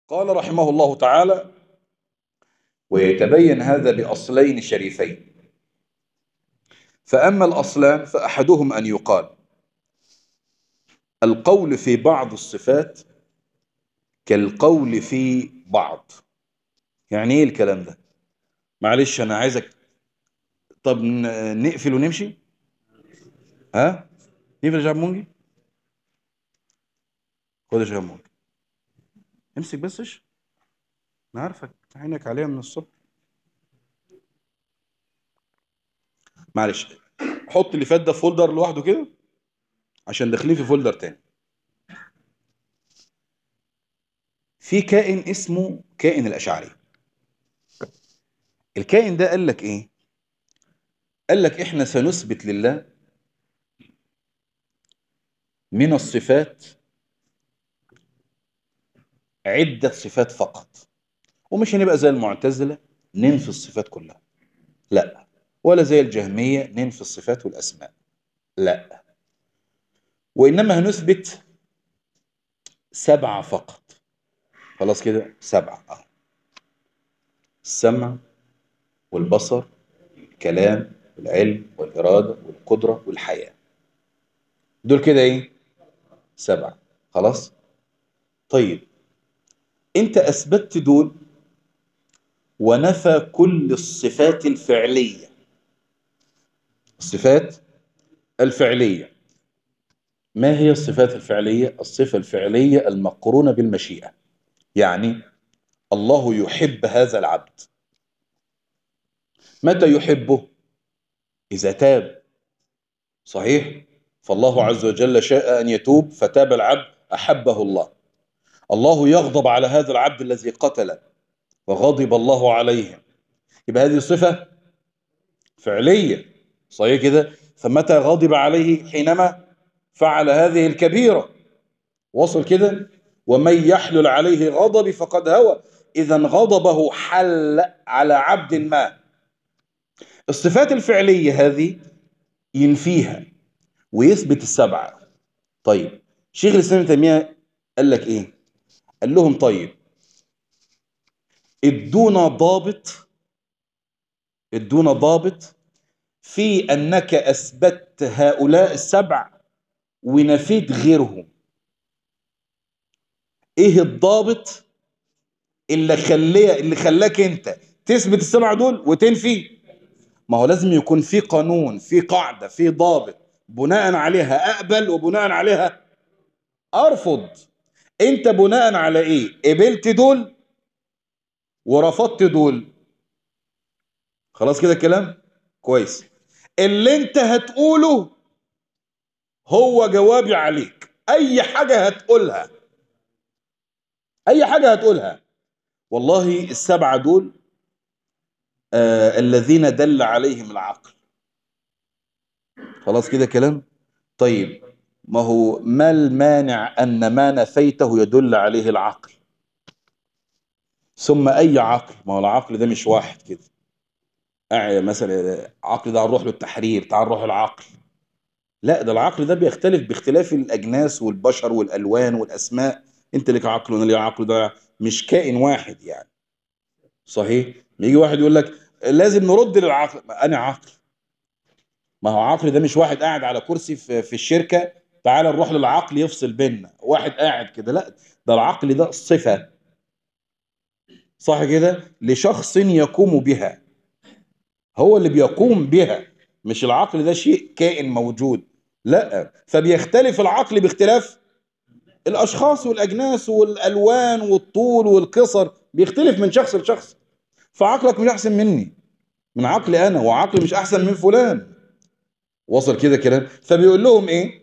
قال رحمه الله تعالى ويتبين هذا بأصلين شريفين فأما الأصلان فأحدهم أن يقال القول في بعض الصفات كالقول في بعض يعني ايه الكلام ده معلش انا عايزك طب ن- نقفل ونمشي ها نقفل يا شعب مونجي خد يا شعب مونجي امسك بس ايش انا عارفك عينك عليها من الصبح معلش حط اللي فات ده في فولدر لوحده كده عشان داخلين في فولدر تاني في كائن اسمه كائن الأشعري الكائن ده قال لك ايه قال لك احنا سنثبت لله من الصفات عدة صفات فقط ومش هنبقى زي المعتزلة ننفي الصفات كلها لا ولا زي الجهمية ننفي الصفات والأسماء لا وإنما هنثبت سبعة فقط خلاص كده سبعة أهو السمع والبصر الكلام والعلم والإرادة والقدرة والحياة دول كده إيه سبعة خلاص طيب أنت أثبتت دول ونفى كل الصفات الفعلية الصفات الفعلية ما هي الصفات الفعلية؟ الصفة الفعلية المقرونة بالمشيئة يعني الله يحب هذا العبد متى يحبه؟ إذا تاب صحيح؟ فالله عز وجل شاء أن يتوب فتاب العبد أحبه الله الله يغضب على هذا العبد الذي قتل وغضب الله عليه يبقى هذه صفة فعلية صحيح كده فمتى غضب عليه حينما فعل هذه الكبيرة وصل كده ومن يحلل عليه غضبي فقد هوى إذا غضبه حل على عبد ما الصفات الفعلية هذه ينفيها ويثبت السبعة طيب شيخ الإسلام ابن تيمية قال لك إيه قال لهم طيب ادونا ضابط ادونا ضابط في أنك أثبت هؤلاء السبع ونفيت غيرهم ايه الضابط اللي خليه اللي خلاك انت تثبت السبعه دول وتنفي ما هو لازم يكون في قانون في قاعده في ضابط بناء عليها اقبل وبناء عليها ارفض انت بناء على ايه قبلت دول ورفضت دول خلاص كده الكلام كويس اللي انت هتقوله هو جوابي عليك اي حاجه هتقولها اي حاجه هتقولها والله السبعه دول آه الذين دل عليهم العقل خلاص كده كلام طيب ما هو ما المانع ان ما نفيته يدل عليه العقل ثم اي عقل ما هو العقل ده مش واحد كده آه مثلا عقل ده هنروح له التحرير تعال نروح العقل لا ده العقل ده بيختلف باختلاف الاجناس والبشر والالوان والاسماء انت لك عقل وانا لي عقل ده مش كائن واحد يعني صحيح يجي واحد يقول لك لازم نرد للعقل انا عقل ما هو عقل ده مش واحد قاعد على كرسي في, في الشركه تعال نروح للعقل يفصل بيننا واحد قاعد كده لا ده العقل ده صفه صح كده لشخص يقوم بها هو اللي بيقوم بها مش العقل ده شيء كائن موجود لا فبيختلف العقل باختلاف الاشخاص والاجناس والالوان والطول والقصر بيختلف من شخص لشخص فعقلك مش احسن مني من عقلي انا وعقلي مش احسن من فلان وصل كده كلام فبيقول لهم ايه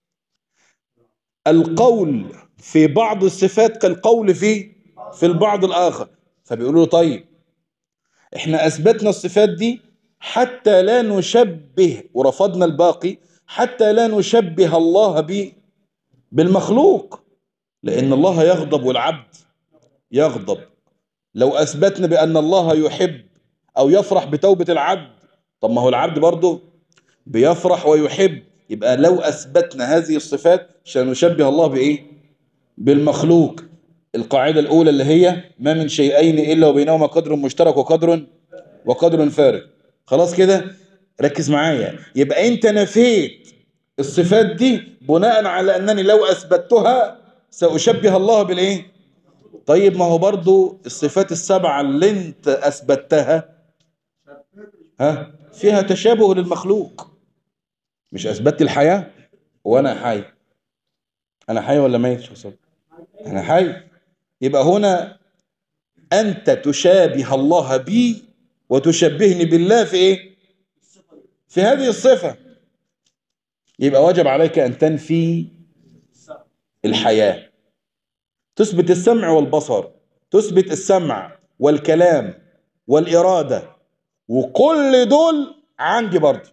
القول في بعض الصفات كالقول في في البعض الاخر فبيقولوا له طيب احنا اثبتنا الصفات دي حتى لا نشبه ورفضنا الباقي حتى لا نشبه الله به بالمخلوق لأن الله يغضب والعبد يغضب لو أثبتنا بأن الله يحب أو يفرح بتوبة العبد طب ما هو العبد برضه بيفرح ويحب يبقى لو أثبتنا هذه الصفات سنشبه الله بإيه؟ بالمخلوق القاعدة الأولى اللي هي ما من شيئين إلا وبينهما قدر مشترك وقدر وقدر فارق خلاص كده ركز معايا يبقى أنت نفيت الصفات دي بناء على أنني لو أثبتها سأشبه الله بالإيه طيب ما هو برضو الصفات السبعة اللي أنت أثبتها ها فيها تشابه للمخلوق مش أثبتت الحياة وأنا حي أنا حي ولا ميت شو صدق أنا حي يبقى هنا أنت تشابه الله بي وتشبهني بالله في إيه في هذه الصفة يبقى واجب عليك أن تنفي الحياة تثبت السمع والبصر تثبت السمع والكلام والإرادة وكل دول عندي برضه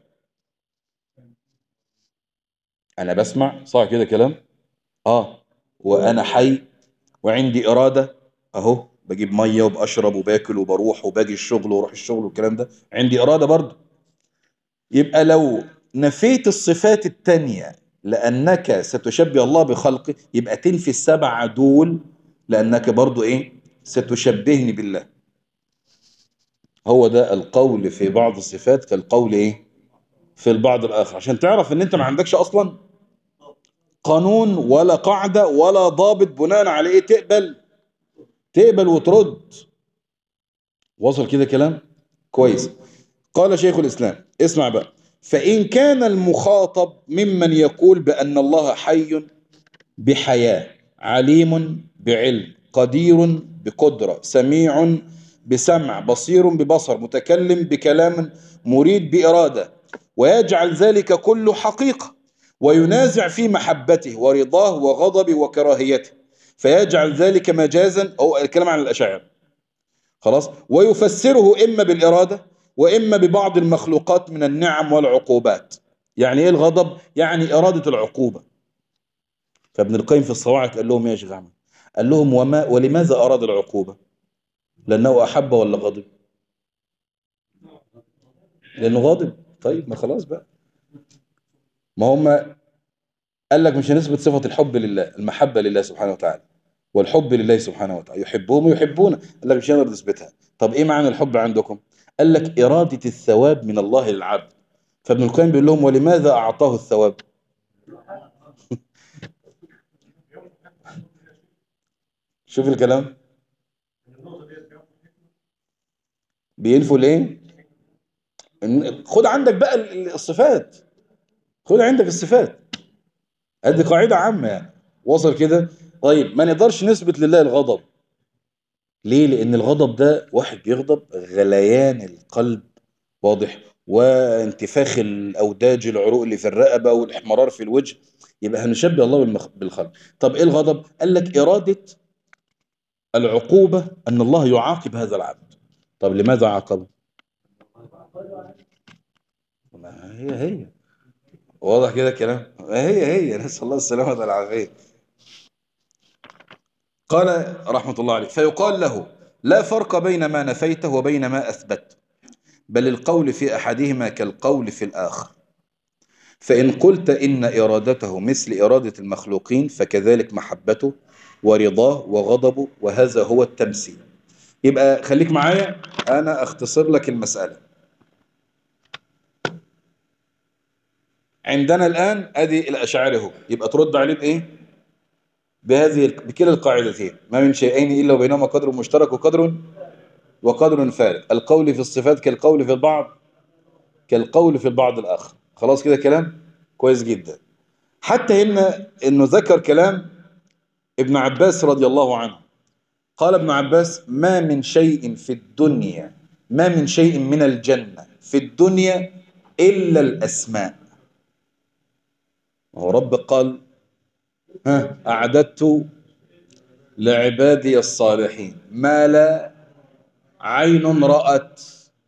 أنا بسمع صح كده كلام آه وأنا حي وعندي إرادة أهو بجيب مية وبأشرب وباكل وبروح وباجي الشغل وروح الشغل والكلام ده عندي إرادة برضه يبقى لو نفيت الصفات التانية لأنك ستشبه الله بخلقه يبقى تنفي السبعة دول لأنك برضو إيه ستشبهني بالله هو ده القول في بعض الصفات كالقول إيه في البعض الآخر عشان تعرف ان انت ما عندكش أصلا قانون ولا قاعدة ولا ضابط بناء على إيه تقبل تقبل وترد وصل كده كلام كويس قال شيخ الإسلام اسمع بقى فإن كان المخاطب ممن يقول بأن الله حي بحياة عليم بعلم قدير بقدرة سميع بسمع بصير ببصر متكلم بكلام مريد بإرادة ويجعل ذلك كله حقيقة وينازع في محبته ورضاه وغضبه وكراهيته فيجعل ذلك مجازا أو الكلام عن الأشاعر خلاص ويفسره إما بالإرادة وإما ببعض المخلوقات من النعم والعقوبات يعني إيه الغضب؟ يعني إرادة العقوبة فابن القيم في الصواعق قال لهم يا شيخ أحمد قال لهم وما ولماذا أراد العقوبة؟ لأنه أحب ولا غضب؟ لأنه غاضب طيب ما خلاص بقى ما هم قال لك مش هنثبت صفة الحب لله المحبة لله سبحانه وتعالى والحب لله سبحانه وتعالى يحبهم ويحبون قال لك مش هنقدر نثبتها طب ايه معنى الحب عندكم قال لك إرادة الثواب من الله للعبد فابن القيم بيقول لهم ولماذا أعطاه الثواب شوف الكلام بينفوا ليه خد عندك بقى الصفات خد عندك الصفات هذه قاعدة عامة يعني وصل كده طيب ما نقدرش نثبت لله الغضب ليه لأن الغضب ده واحد بيغضب غليان القلب واضح وانتفاخ الأوداج العروق اللي في الرقبة والإحمرار في الوجه يبقى هنشبه الله بالخلق طب إيه الغضب قال لك إرادة العقوبة أن الله يعاقب هذا العبد طب لماذا عاقبه ما هي هي واضح كده الكلام هي هي نسأل الله السلامة والعافية قال رحمة الله عليه فيقال له لا فرق بين ما نفيته وبين ما أثبت بل القول في أحدهما كالقول في الآخر فإن قلت إن إرادته مثل إرادة المخلوقين فكذلك محبته ورضاه وغضبه وهذا هو التمثيل يبقى خليك معايا أنا أختصر لك المسألة عندنا الآن أدي الأشعار هو يبقى ترد عليه بإيه بهذه بكلا القاعدتين ما من شيئين إلا وبينهما قدر مشترك وقدر وقدر فارق القول في الصفات كالقول في البعض كالقول في البعض الآخر خلاص كده كلام كويس جدا حتى هنا إنه ذكر كلام ابن عباس رضي الله عنه قال ابن عباس ما من شيء في الدنيا ما من شيء من الجنة في الدنيا إلا الأسماء هو رب قال ها أعددت لعبادي الصالحين ما لا عين رأت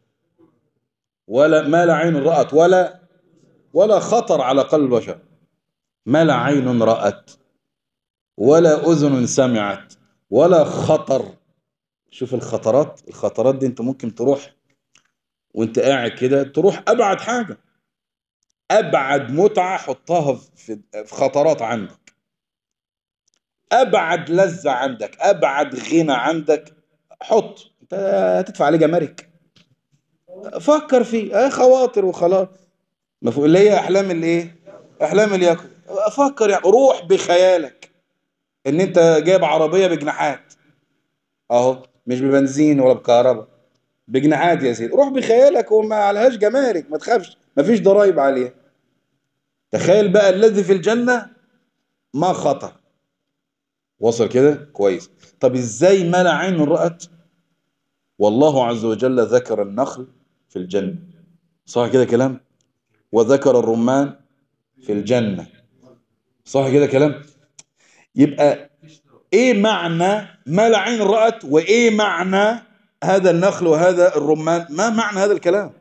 ولا ما لا عين رأت ولا ولا خطر على قلب بشر ما لا عين رأت ولا أذن سمعت ولا خطر شوف الخطرات الخطرات دي انت ممكن تروح وانت قاعد كده تروح أبعد حاجة أبعد متعة حطها في خطرات عندك ابعد لذة عندك ابعد غنى عندك حط انت هتدفع عليه جمارك فكر فيه اه خواطر وخلاص مفهوم اللي هي احلام الايه احلام اليقظه فكر يعني روح بخيالك ان انت جايب عربيه بجناحات اهو مش ببنزين ولا بكهرباء بجناحات يا سيدي روح بخيالك وما عليهاش جمارك ما تخافش ما فيش ضرايب عليها تخيل بقى الذي في الجنة ما خطر وصل كده كويس طب ازاي ما لا عين رأت والله عز وجل ذكر النخل في الجنة صح كده كلام وذكر الرمان في الجنة صح كده كلام يبقى ايه معنى ما لا عين رأت وايه معنى هذا النخل وهذا الرمان ما معنى هذا الكلام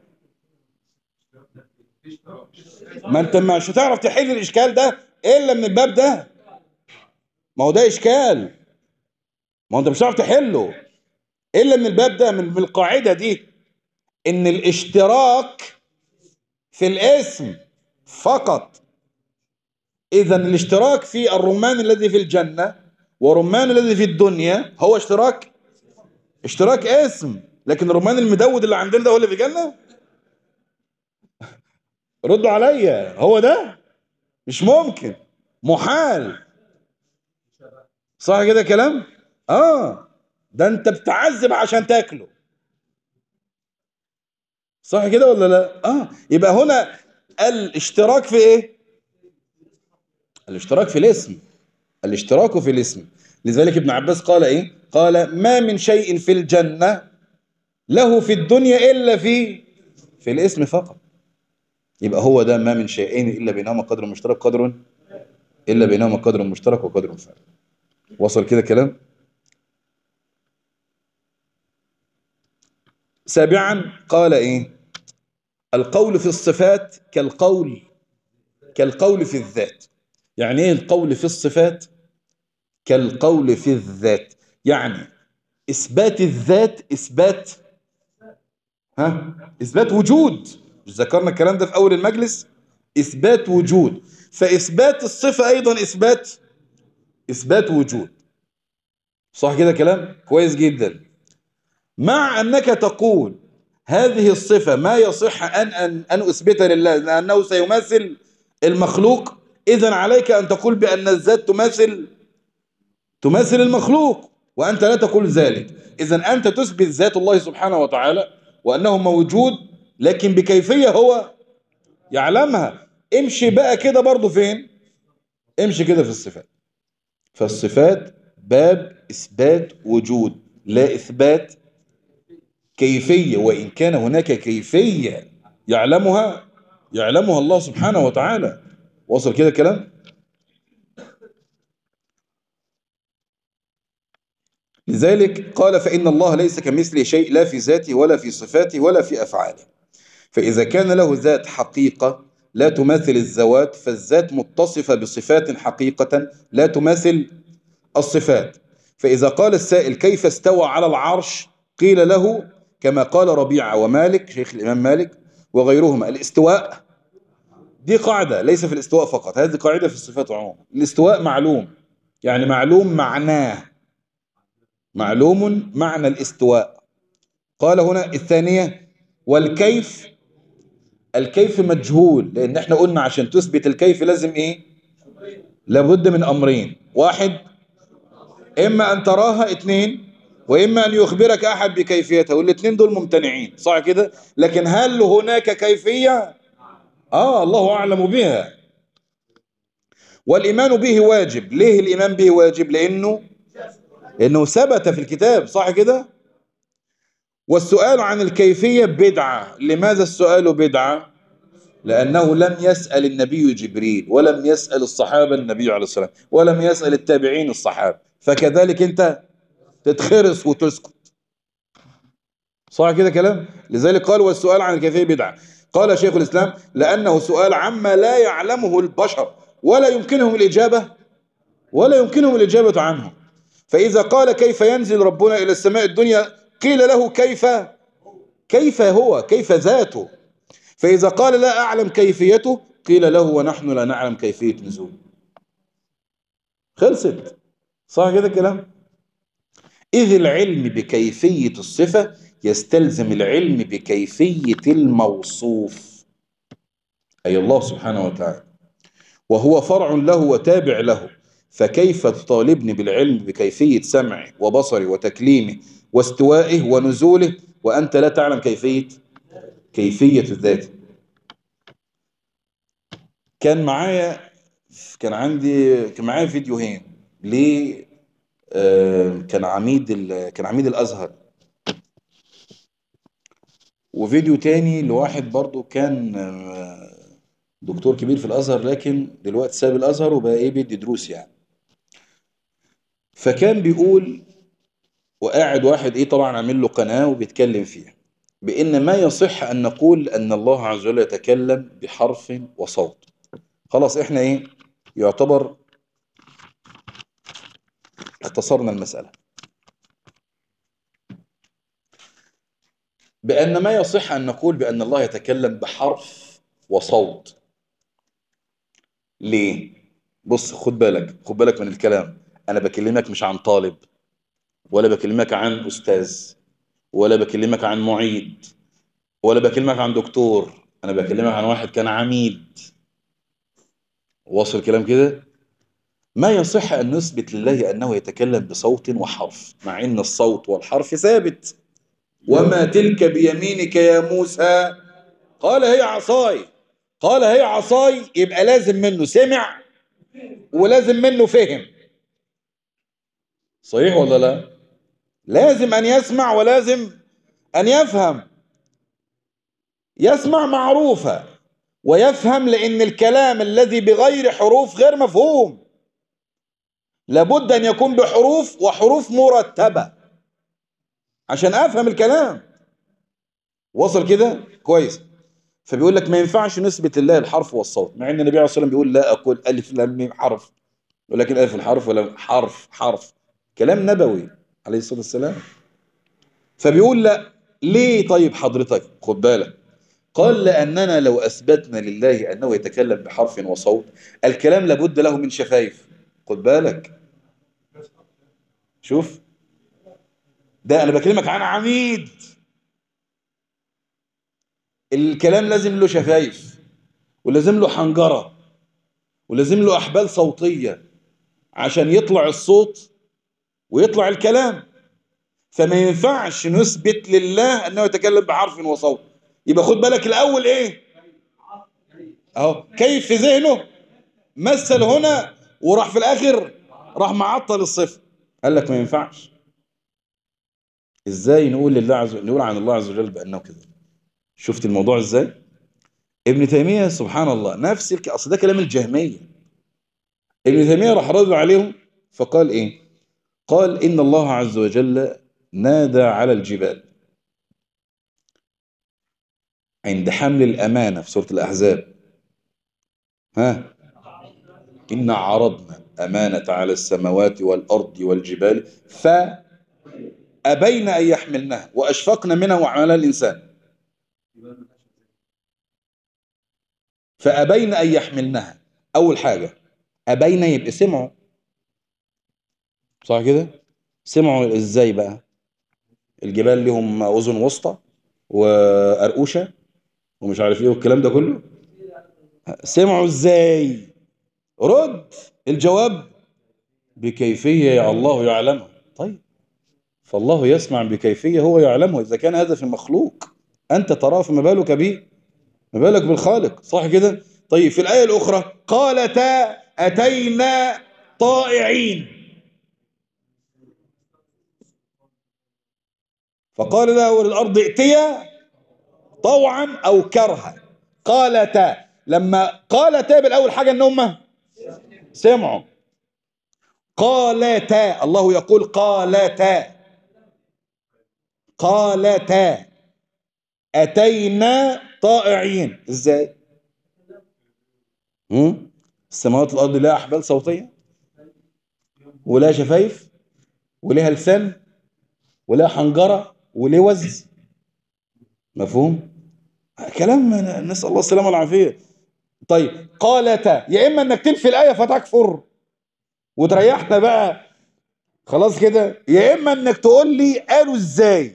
ما انت مش هتعرف تحل الاشكال ده الا من الباب ده ما هو ده اشكال ما هو انت مش هتعرف تحله الا من الباب ده من القاعده دي ان الاشتراك في الاسم فقط اذا الاشتراك في الرمان الذي في الجنه ورمان الذي في الدنيا هو اشتراك اشتراك اسم لكن الرمان المدود اللي عندنا ده هو اللي في الجنه ردوا عليا هو ده مش ممكن محال صح كده كلام اه ده انت بتعذب عشان تاكله صح كده ولا لا اه يبقى هنا الاشتراك في ايه الاشتراك في الاسم الاشتراك في الاسم لذلك ابن عباس قال ايه قال ما من شيء في الجنة له في الدنيا إلا في في الاسم فقط يبقى هو ده ما من شيئين إلا بينهما قدر مشترك قدر إلا بينهما قدر مشترك وقدر فارق وصل كده كلام سابعا قال إيه القول في الصفات كالقول كالقول في الذات يعني ايه القول في الصفات كالقول في الذات يعني اثبات الذات اثبات ها اثبات وجود مش ذكرنا الكلام ده في اول المجلس اثبات وجود فاثبات الصفه ايضا اثبات اثبات وجود صح كده كلام كويس جدا مع انك تقول هذه الصفه ما يصح ان ان ان اثبتها لله لانه سيماثل المخلوق اذا عليك ان تقول بان الذات تماثل تماثل المخلوق وأنت لا تقول ذلك إذا أنت تثبت ذات الله سبحانه وتعالى وأنه موجود لكن بكيفية هو يعلمها امشي بقى كده برضو فين امشي كده في الصفات فالصفات باب إثبات وجود لا إثبات كيفية وإن كان هناك كيفية يعلمها يعلمها الله سبحانه وتعالى وصل كده كلام لذلك قال فإن الله ليس كمثله شيء لا في ذاته ولا في صفاته ولا في أفعاله فإذا كان له ذات حقيقة لا تماثل الذوات فالذات متصفة بصفات حقيقة لا تماثل الصفات فإذا قال السائل كيف استوى على العرش قيل له كما قال ربيعة ومالك شيخ الإمام مالك وغيرهما الاستواء دي قاعدة ليس في الاستواء فقط هذه قاعدة في الصفات عموما الاستواء معلوم يعني معلوم معناه معلوم معنى الاستواء قال هنا الثانية والكيف الكيف مجهول لان احنا قلنا عشان تثبت الكيف لازم ايه لابد من امرين واحد اما ان تراها اثنين واما ان يخبرك احد بكيفيتها والاثنين دول ممتنعين صح كده لكن هل هناك كيفية اه الله اعلم بها والايمان به واجب ليه الايمان به واجب لانه انه ثبت في الكتاب صح كده والسؤال عن الكيفية بدعة لماذا السؤال بدعة لأنه لم يسأل النبي جبريل ولم يسأل الصحابة النبي عليه الصلاة والسلام ولم يسأل التابعين الصحابة فكذلك انت تتخرس وتسكت صح كده كلام لذلك قال والسؤال عن الكيفية بدعة قال شيخ الإسلام لأنه سؤال عما لا يعلمه البشر ولا يمكنهم الإجابة ولا يمكنهم الإجابة عنه فإذا قال كيف ينزل ربنا إلى السماء الدنيا قيل له كيف كيف هو كيف ذاته فإذا قال لا أعلم كيفيته قيل له ونحن لا نعلم كيفية نزول خلصت صح كده الكلام إذ العلم بكيفية الصفة يستلزم العلم بكيفية الموصوف أي الله سبحانه وتعالى وهو فرع له وتابع له فكيف تطالبني بالعلم بكيفية سمعه وبصره وتكليمه واستوائه ونزوله وأنت لا تعلم كيفية كيفية الذات كان معايا كان عندي كان معايا فيديوهين ليه آه، كان عميد ال... كان عميد الازهر وفيديو تاني لواحد برضو كان آه، دكتور كبير في الازهر لكن دلوقتي ساب الازهر وبقى ايه بيدي دروس يعني فكان بيقول وقاعد واحد ايه طبعا عامل له قناه وبيتكلم فيها بان ما يصح ان نقول ان الله عز وجل يتكلم بحرف وصوت خلاص احنا ايه يعتبر اختصرنا المسألة بأن ما يصح أن نقول بأن الله يتكلم بحرف وصوت ليه؟ بص خد بالك خد بالك من الكلام أنا بكلمك مش عن طالب ولا بكلمك عن أستاذ ولا بكلمك عن معيد ولا بكلمك عن دكتور أنا بكلمك عن واحد كان عميد واصل كلام كده ما يصح أن نثبت لله أنه يتكلم بصوت وحرف مع أن الصوت والحرف ثابت وما تلك بيمينك يا موسى قال هي عصاي قال هي عصاي يبقى لازم منه سمع ولازم منه فهم صحيح ولا لا لازم أن يسمع ولازم أن يفهم يسمع معروفة ويفهم لأن الكلام الذي بغير حروف غير مفهوم لابد أن يكون بحروف وحروف مرتبة عشان أفهم الكلام وصل كده كويس فبيقول لك ما ينفعش نثبت لله الحرف والصوت مع ان النبي عليه الصلاه والسلام بيقول لا اقول الف لام ميم حرف ولكن الف الحرف ولا حرف حرف كلام نبوي عليه الصلاه والسلام فبيقول لا ليه طيب حضرتك خد بالك قال لاننا لو اثبتنا لله انه يتكلم بحرف وصوت الكلام لابد له من شفايف خد بالك شوف ده انا بكلمك عن عميد الكلام لازم له شفايف ولازم له حنجرة ولازم له أحبال صوتية عشان يطلع الصوت ويطلع الكلام فما ينفعش نثبت لله أنه يتكلم بحرف وصوت يبقى خد بالك الأول إيه أهو كيف في ذهنه مثل هنا وراح في الآخر راح معطل الصفة قال لك ما ينفعش ازاي نقول لله عز وجل نقول عن الله عز وجل بأنه كذا شفت الموضوع ازاي ابن تيمية سبحان الله نفس الك... اصل ده كلام الجهمية ابن تيمية راح رد عليهم فقال ايه قال ان الله عز وجل نادى على الجبال عند حمل الأمانة في سورة الأحزاب ها إن عرضنا أمانة على السماوات والأرض والجبال فأبين أن يحملنها وأشفقن منها وعملها الإنسان فأبين أن يحملنها أول حاجة أبين يبقى سمعوا صح كده سمعوا إزاي بقى الجبال لهم أذن وسطى وأرقوشة ومش عارف إيه والكلام ده كله سمعوا إزاي رد الجواب بكيفية يا الله يعلمها طيب فالله يسمع بكيفية هو يعلمه إذا كان هذا في المخلوق أنت تراه فما بالك به ما بالك بالخالق صح كده طيب في الآية الأخرى قالتا أتينا طائعين فقال له وللأرض ائتيا طوعا أو كرها قالتا لما قالتا بالأول حاجة إن هم سمعوا قالتا الله يقول قالتا قالتا أتينا طائعين ازاي هم؟ السماوات والارض لها احبال صوتيه ولها شفايف ولها لسان ولها حنجره ولوز مفهوم كلام نسال الله السلامه والعافيه طيب قالتا يا اما انك تنفي الايه فتكفر وتريحنا بقى خلاص كده يا اما انك تقول لي قالوا ازاي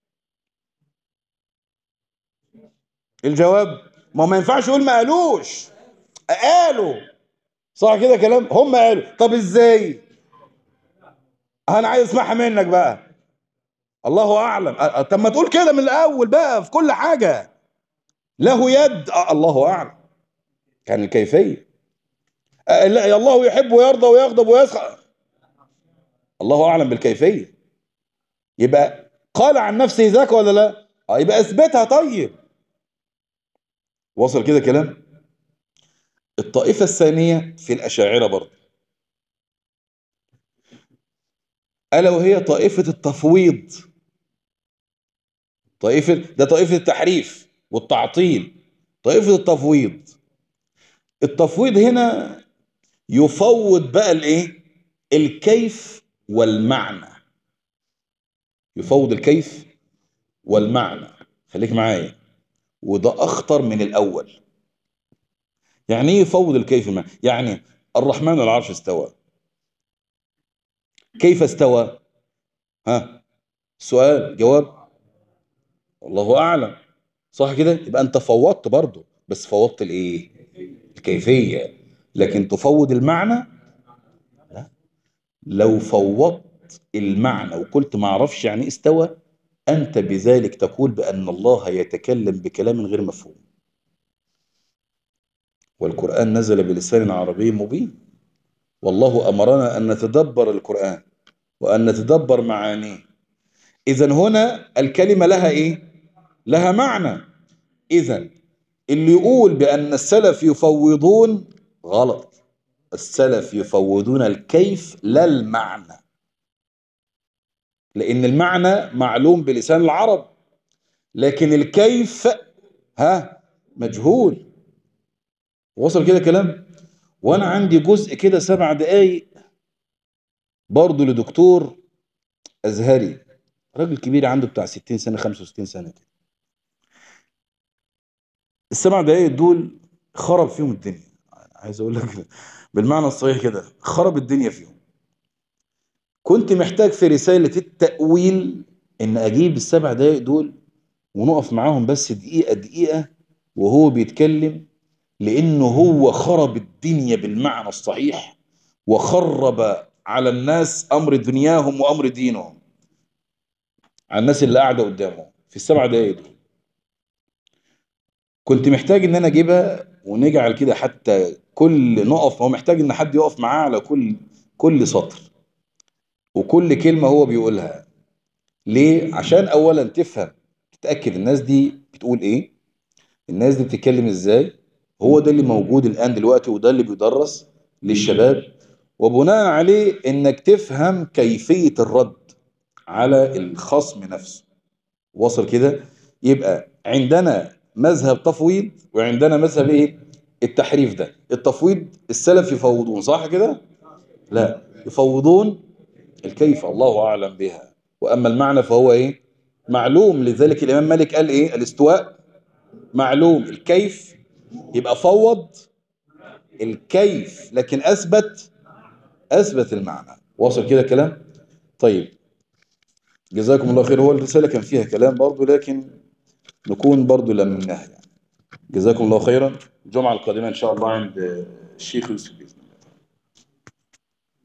الجواب ما ما ينفعش يقول ما قالوش قالوا صح كده كلام هم قالوا طب ازاي انا عايز اسمعها منك بقى الله اعلم أ- أ- طب ما تقول كده من الاول بقى في كل حاجه له يد أ- الله اعلم كان الكيفيه أ- لا يا الله يحب ويرضى ويغضب ويسخط الله اعلم بالكيفيه يبقى قال عن نفسه ذاك ولا لا اه يبقى اثبتها طيب وصل كده كلام الطائفه الثانيه في الاشاعره برضه الا وهي طائفه التفويض طائفه ده طائفه التحريف والتعطيل طائفه التفويض التفويض هنا يفوض بقى الايه الكيف والمعنى يفوض الكيف والمعنى خليك معايا وده اخطر من الاول يعني ايه يفوض الكيف والمعنى يعني الرحمن على العرش استوى كيف استوى ها سؤال جواب الله اعلم صح كده يبقى انت فوضت برضه بس فوضت الايه الكيفيه لكن تفوض المعنى لا لو فوضت المعنى وقلت ما اعرفش يعني إيه استوى انت بذلك تقول بان الله يتكلم بكلام غير مفهوم والقران نزل بلسان عربي مبين والله امرنا ان نتدبر القران وان نتدبر معانيه اذا هنا الكلمه لها ايه لها معنى اذا اللي يقول بان السلف يفوضون غلط السلف يفوضون الكيف لا المعنى لان المعنى معلوم بلسان العرب لكن الكيف ها مجهول وصل كده كلام وانا عندي جزء كده سبع دقايق برضه لدكتور ازهري راجل كبير عنده بتاع 60 سنه 65 سنه كده السبع دقايق دول خرب فيهم الدنيا عايز اقول لك بالمعنى الصحيح كده خرب الدنيا فيهم كنت محتاج في رسالة التأويل ان اجيب السبع دقايق دول ونقف معاهم بس دقيقة دقيقة وهو بيتكلم لانه هو خرب الدنيا بالمعنى الصحيح وخرب على الناس امر دنياهم وامر دينهم على الناس اللي قاعدة قدامه في السبع دقايق دول كنت محتاج ان انا اجيبها ونجعل كده حتى كل نقف هو محتاج ان حد يقف معاه على كل كل سطر وكل كلمة هو بيقولها ليه عشان اولا تفهم تتأكد الناس دي بتقول ايه الناس دي بتتكلم ازاي هو ده اللي موجود الان دلوقتي وده اللي بيدرس للشباب وبناء عليه انك تفهم كيفية الرد على الخصم نفسه وصل كده يبقى عندنا مذهب تفويض وعندنا مذهب ايه التحريف ده التفويض السلف يفوضون صح كده لا يفوضون الكيف الله اعلم بها واما المعنى فهو ايه معلوم لذلك الامام مالك قال ايه الاستواء معلوم الكيف يبقى فوض الكيف لكن اثبت اثبت المعنى واصل كده كلام طيب جزاكم الله خير هو الرسالة كان فيها كلام برضو لكن نكون برضو لمناها يعني جزاكم الله خيرا الجمعة القادمة إن شاء الله عند الشيخ يوسف بإذن الله